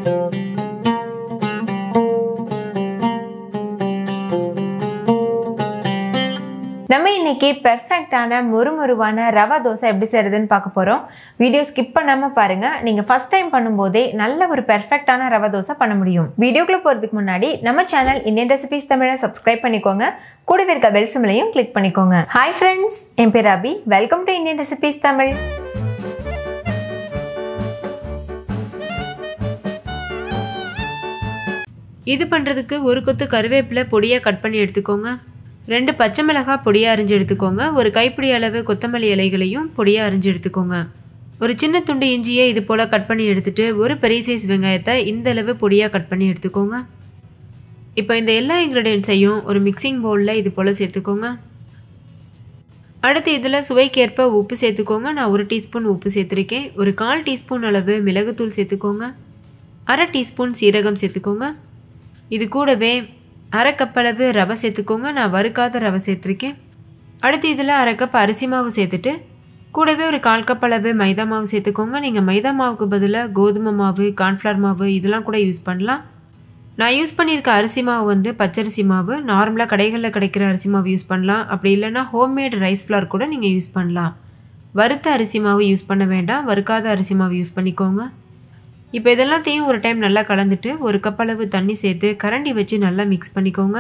நம்ம இன்னைக்கு பெர்ஃபெக்டான முறுமுறுவான ரவா தோசை எப்படி செய்கிறதுன்னு பார்க்க போகிறோம் வீடியோ ஸ்கிப் பண்ணாமல் பாருங்கள் நீங்கள் ஃபஸ்ட் டைம் பண்ணும்போதே நல்ல ஒரு பெர்ஃபெக்டான ரவா தோசை பண்ண முடியும் வீடியோக்குள்ளே போகிறதுக்கு முன்னாடி நம்ம சேனல் இந்தியன் ரெசிபிஸ் தமிழை சப்ஸ்கிரைப் பண்ணிக்கோங்க கூடவே இருக்க பெல் சிம்லையும் கிளிக் பண்ணிக்கோங்க ஹாய் ஃப்ரெண்ட்ஸ் என் பேர் Abhi welcome to Indian recipes Tamil இது பண்ணுறதுக்கு ஒரு கொத்து கருவேப்பிலை பொடியாக கட் பண்ணி எடுத்துக்கோங்க ரெண்டு பச்சை மிளகாய் பொடியாக அரிஞ்சு எடுத்துக்கோங்க ஒரு கைப்பிடி அளவு கொத்தமல்லி இலைகளையும் பொடியாக அரிஞ்சு எடுத்துக்கோங்க ஒரு சின்ன துண்டு இஞ்சியை இது போல் கட் பண்ணி எடுத்துட்டு ஒரு பெரிய சைஸ் வெங்காயத்தை இந்த அளவு பொடியாக கட் பண்ணி எடுத்துக்கோங்க இப்போ இந்த எல்லா இன்க்ரீடியன்ஸையும் ஒரு மிக்சிங் பவுலில் இது போல் சேர்த்துக்கோங்க அடுத்து இதில் சுவைக்கேற்ப உப்பு சேர்த்துக்கோங்க நான் ஒரு டீஸ்பூன் உப்பு சேர்த்துருக்கேன் ஒரு கால் டீஸ்பூன் அளவு மிளகுத்தூள் சேர்த்துக்கோங்க அரை டீஸ்பூன் சீரகம் சேர்த்துக்கோங்க இது கூடவே அரை கப் அளவு ரவை சேர்த்துக்கோங்க நான் வறுக்காத ரவை சேர்த்துருக்கேன் அடுத்து இதில் அரை கப் அரிசி மாவு சேர்த்துட்டு கூடவே ஒரு கால் கப் அளவு மைதா மாவு சேர்த்துக்கோங்க நீங்கள் மைதா மாவுக்கு பதிலாக கோதுமை மாவு கார்ன்ஃப்ளவர் மாவு இதெல்லாம் கூட யூஸ் பண்ணலாம் நான் யூஸ் பண்ணியிருக்க அரிசி மாவு வந்து பச்சரிசி மாவு நார்மலாக கடைகளில் கிடைக்கிற அரிசி மாவு யூஸ் பண்ணலாம் அப்படி இல்லைன்னா ஹோம்மேட் ரைஸ் ஃப்ளார் கூட நீங்கள் யூஸ் பண்ணலாம் வறுத்த அரிசி மாவு யூஸ் பண்ண வேண்டாம் வறுக்காத அரிசி மாவு யூஸ் பண்ணிக்கோங்க இப்போ இதெல்லாத்தையும் ஒரு டைம் நல்லா கலந்துட்டு ஒரு கப் அளவு தண்ணி சேர்த்து கரண்டி வச்சு நல்லா மிக்ஸ் பண்ணிக்கோங்க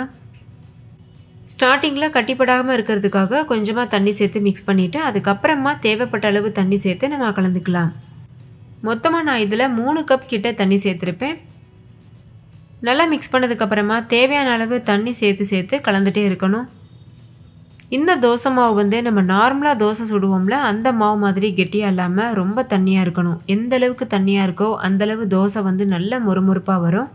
ஸ்டார்டிங்கில் கட்டிப்படாமல் இருக்கிறதுக்காக கொஞ்சமாக தண்ணி சேர்த்து மிக்ஸ் பண்ணிவிட்டு அதுக்கப்புறமா தேவைப்பட்ட அளவு தண்ணி சேர்த்து நம்ம கலந்துக்கலாம் மொத்தமாக நான் இதில் மூணு கப் கிட்ட தண்ணி சேர்த்துருப்பேன் நல்லா மிக்ஸ் பண்ணதுக்கப்புறமா தேவையான அளவு தண்ணி சேர்த்து சேர்த்து கலந்துகிட்டே இருக்கணும் இந்த தோசை மாவு வந்து நம்ம நார்மலாக தோசை சுடுவோம்ல அந்த மாவு மாதிரி கெட்டியாக இல்லாமல் ரொம்ப தண்ணியாக இருக்கணும் எந்த அளவுக்கு தண்ணியாக இருக்கோ அந்தளவு தோசை வந்து நல்ல மொறுமொறுப்பாக வரும்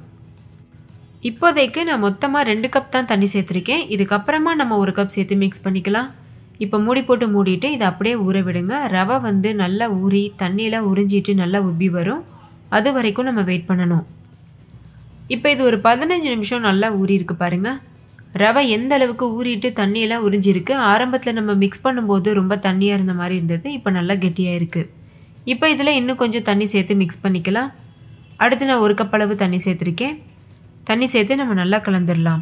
இப்போதைக்கு நான் மொத்தமாக ரெண்டு கப் தான் தண்ணி சேர்த்துருக்கேன் இதுக்கப்புறமா நம்ம ஒரு கப் சேர்த்து மிக்ஸ் பண்ணிக்கலாம் இப்போ மூடி போட்டு மூடிட்டு இதை அப்படியே ஊற விடுங்க ரவை வந்து நல்லா ஊறி தண்ணியெலாம் உறிஞ்சிட்டு நல்லா உப்பி வரும் அது வரைக்கும் நம்ம வெயிட் பண்ணணும் இப்போ இது ஒரு பதினஞ்சு நிமிஷம் நல்லா ஊறி இருக்கு பாருங்கள் ரவை எந்த அளவுக்கு ஊறிட்டு தண்ணியெல்லாம் உறிஞ்சிருக்கு ஆரம்பத்தில் நம்ம மிக்ஸ் பண்ணும்போது ரொம்ப தண்ணியாக இருந்த மாதிரி இருந்தது இப்போ நல்லா கெட்டியாக இருக்குது இப்போ இதில் இன்னும் கொஞ்சம் தண்ணி சேர்த்து மிக்ஸ் பண்ணிக்கலாம் அடுத்து நான் ஒரு கப் அளவு தண்ணி சேர்த்துருக்கேன் தண்ணி சேர்த்து நம்ம நல்லா கலந்துடலாம்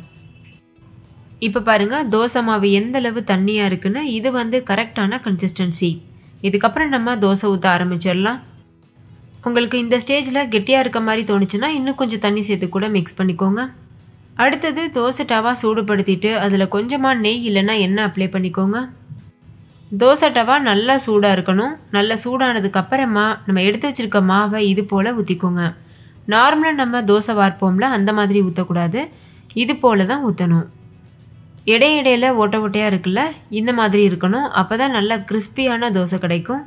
இப்போ பாருங்கள் தோசை மாவு எந்த அளவு தண்ணியாக இருக்குன்னு இது வந்து கரெக்டான கன்சிஸ்டன்சி இதுக்கப்புறம் நம்ம தோசை ஊற்ற ஆரம்பிச்சிடலாம் உங்களுக்கு இந்த ஸ்டேஜில் கெட்டியாக இருக்க மாதிரி தோணுச்சுன்னா இன்னும் கொஞ்சம் தண்ணி சேர்த்து கூட மிக்ஸ் பண்ணிக்கோங்க அடுத்தது தோசை டவா சூடுபடுத்திட்டு அதில் கொஞ்சமாக நெய் இல்லைன்னா எண்ணெய் அப்ளை பண்ணிக்கோங்க தோசை டவா நல்லா சூடாக இருக்கணும் நல்லா சூடானதுக்கு அப்புறமா நம்ம எடுத்து வச்சுருக்க மாவை இது போல் ஊற்றிக்கோங்க நார்மலாக நம்ம தோசை வார்ப்போம்ல அந்த மாதிரி ஊற்றக்கூடாது இது போல் தான் ஊற்றணும் இடையிடையில ஓட்ட ஓட்டையாக இருக்குல்ல இந்த மாதிரி இருக்கணும் அப்போ தான் நல்லா கிறிஸ்பியான தோசை கிடைக்கும்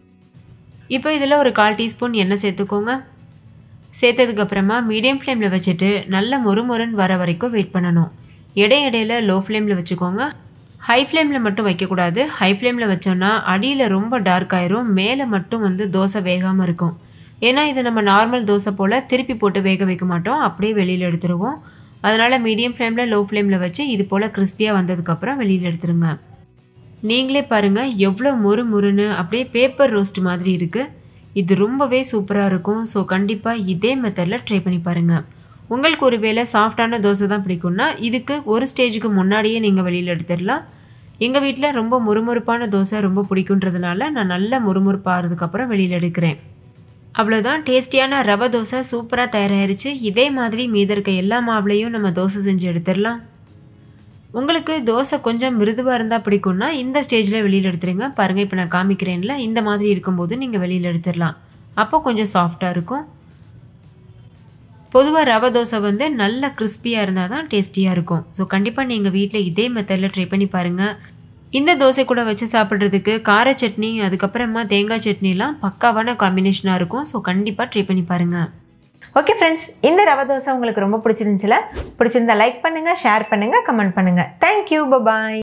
இப்போ இதில் ஒரு கால் டீஸ்பூன் எண்ணெய் சேர்த்துக்கோங்க சேர்த்ததுக்கப்புறமா மீடியம் ஃப்ளேமில் வச்சுட்டு நல்ல மொறுமொறுன்னு வர வரைக்கும் வெயிட் பண்ணணும் இடையிடையில லோ ஃப்ளேமில் வச்சுக்கோங்க ஹை ஃப்ளேமில் மட்டும் வைக்கக்கூடாது ஹை ஃப்ளேமில் வச்சோன்னா அடியில் ரொம்ப டார்க் ஆயிரும் மேலே மட்டும் வந்து தோசை வேகாமல் இருக்கும் ஏன்னா இது நம்ம நார்மல் தோசை போல் திருப்பி போட்டு வேக வைக்க மாட்டோம் அப்படியே வெளியில் எடுத்துருவோம் அதனால் மீடியம் ஃப்ளேமில் லோ ஃப்ளேமில் வச்சு இது போல் கிறிஸ்பியாக வந்ததுக்கப்புறம் வெளியில் எடுத்துருங்க நீங்களே பாருங்கள் எவ்வளோ முறு முறுன்னு அப்படியே பேப்பர் ரோஸ்ட் மாதிரி இருக்குது இது ரொம்பவே சூப்பராக இருக்கும் ஸோ கண்டிப்பாக இதே மெத்தடில் ட்ரை பண்ணி பாருங்கள் உங்களுக்கு ஒரு வேளை சாஃப்டான தோசை தான் பிடிக்கும்னா இதுக்கு ஒரு ஸ்டேஜுக்கு முன்னாடியே நீங்கள் வெளியில் எடுத்துடலாம் எங்கள் வீட்டில் ரொம்ப முறுமுறுப்பான தோசை ரொம்ப பிடிக்குன்றதுனால நான் நல்ல முறுமுறுப்பாகிறதுக்கப்புறம் வெளியில் எடுக்கிறேன் அவ்வளோதான் டேஸ்டியான ரவை தோசை சூப்பராக தயாராகிருச்சு இதே மாதிரி மீத இருக்க எல்லா மாவுலையும் நம்ம தோசை செஞ்சு எடுத்துடலாம் உங்களுக்கு தோசை கொஞ்சம் மிருதுவாக இருந்தால் பிடிக்கும்னா இந்த ஸ்டேஜில் வெளியில் எடுத்துருங்க பாருங்கள் இப்போ நான் காமிக்கிறேன்ல இந்த மாதிரி இருக்கும்போது நீங்கள் வெளியில் எடுத்துடலாம் அப்போ கொஞ்சம் சாஃப்டாக இருக்கும் பொதுவாக ரவை தோசை வந்து நல்ல கிறிஸ்பியாக இருந்தால் தான் டேஸ்டியாக இருக்கும் ஸோ கண்டிப்பாக நீங்கள் வீட்டில் இதே மெத்தடில் ட்ரை பண்ணி பாருங்கள் இந்த தோசை கூட வச்சு சாப்பிட்றதுக்கு கார சட்னி அதுக்கப்புறமா தேங்காய் சட்னிலாம் பக்காவான காம்பினேஷனாக இருக்கும் ஸோ கண்டிப்பாக ட்ரை பண்ணி பாருங்கள் ஓகே ஃப்ரெண்ட்ஸ் இந்த ரவை தோசை உங்களுக்கு ரொம்ப பிடிச்சிருந்துச்சுல பிடிச்சிருந்தா லைக் பண்ணுங்கள் ஷேர் பண்ணுங்கள் கமெண்ட் பண்ணுங்கள் தேங்க்யூ பபாய்